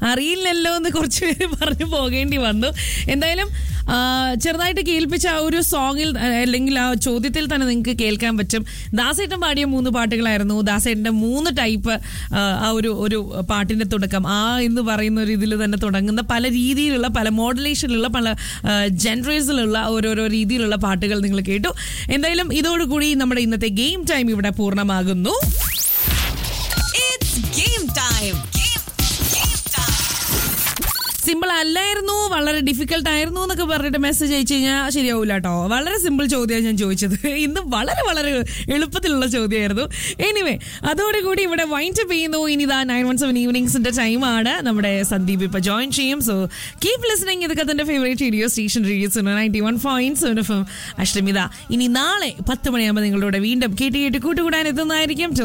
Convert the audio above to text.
അറിയില്ലല്ലോ എന്ന് കുറച്ച് പേര് പറഞ്ഞു പോകേണ്ടി വന്നു എന്തായാലും ആ, ചെറുതായിട്ട് കേൾപ്പിച്ച ആ ഒരു സോങ്ങിൽ ആ, അല്ലെങ്കിൽ ആ ചോദ്യത്തിൽ തന്നെ നിങ്ങൾക്ക് കേൾക്കാൻ പറ്റും ദാസേട്ടൻ പാടിയ മൂന്ന് പാട്ടുകളായിരുന്നു ദാസേട്ടന്റെ മൂന്ന് ടൈപ്പ് ആ ഒരു ഒരു പാട്ടിന്റെ തുടക്കം ആ എന്ന് പറയുന്ന ഒരു ഇതിൽ തന്നെ തുടങ്ങുന്ന പല രീതിയിലുള്ള പല മോഡുലേഷനിലുള്ള പല ജനറേഴ്സിലുള്ള ഓരോരോ രീതിയിലുള്ള പാട്ടുകൾ നിങ്ങൾ കേട്ടു എന്തായാലും ഇതോടുകൂടി നമ്മുടെ ഇന്നത്തെ ഗെയിം ടൈം ഇവിടെ പൂർണ്ണമാകുന്നു It's game time. Game, game time. Simple അല്ലായിരുന്നു വളരെ ഡിഫിക്കൽട്ട് ആയിരുന്നു എന്നൊക്കെ പറഞ്ഞിട്ട് മെസ്സേജ് അയച്ചു കഴിഞ്ഞാൽ ശരിയാവില്ല കേട്ടോ വളരെ സിമ്പിൾ ചോദ്യമാണ് ഞാൻ ചോദിച്ചത് ഇന്ന് വളരെ വളരെ എളുപ്പത്തിലുള്ള ചോദ്യമായിരുന്നു എനിവേ അതോടുകൂടി ഇവിടെ വൈൻഡ് അപ്പ് ചെയ്യുന്നു ഇനി ഇതാ നയൻ വൺ സെവൻ ഈവനിങ്സിന്റെ ടൈമാണ് നമ്മുടെ സന്ദീപ് ഇപ്പൊ ജോയിൻ ചെയ്യും സോ കീപ് ലിസണിങ് ഇതൊക്കെ തന്റെ favourite radio station radio ninety one point seven F M Ashtamitha ഇനി നാളെ പത്ത് മണിയാകുമ്പോൾ നിങ്ങളുടെ വീണ്ടും കേട്ട് കേട്ട് കൂട്ടുകൂടാൻ എത്തുന്നതായിരിക്കും